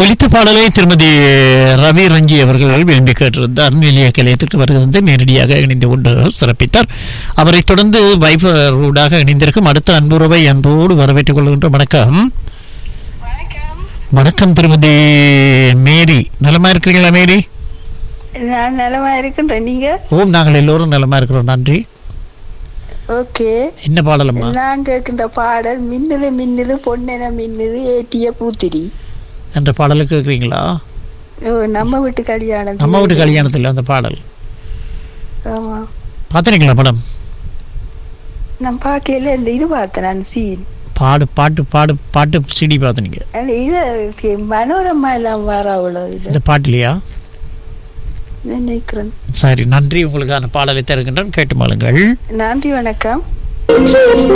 ஒலித்த பாடலை திருமதி ரவி ரஞ்சி அவர்கள் விரும்பி கேட்டிருந்தார் நிலைய கலையத்திற்கு வருகிறது நேரடியாக இணைந்து கொண்டு சிறப்பித்தார் அவரை தொடர்ந்து வைபரோடாக இணைந்திருக்கும் அடுத்த அன்புறவை அன்போடு வரவேற்றுக் கொள்கின்ற வணக்கம் வணக்கம் வணக்கம் திருமதி மேரி நலமா இருக்கிறீங்களா மேரி நான் நலமா இருக்கின்றேன் நீங்க ஓம் நாங்கள் எல்லோரும் நலமா இருக்கிறோம் நன்றி ஓகே என்ன பாடலம்மா நான் கேட்கின்ற பாடல் மின்னுது மின்னுது பொன்னென மின்னுது ஏட்டிய பூத்திரி என்ற பாடலை கேட்குறீங்களா ஓ நம்ம வீட்டு கல்யாணம் நம்ம வீட்டு கல்யாணத்தில் அந்த பாடல் ஆமா பார்த்துறீங்களா படம் நான் பார்க்கல இந்த இது பார்த்தேன் நான் சீன் பாடு பாட்டு பாடு பாட்டு சிடி பார்த்துனீங்க அந்த இது மனோரமா எல்லாம் வர அவ்வளவு இது இந்த பாட்டுலையா நினைக்கிறேன் சரி நன்றி உங்களுக்கான பாடலை தருகின்றேன் கேட்டு மாளுங்கள் நன்றி வணக்கம்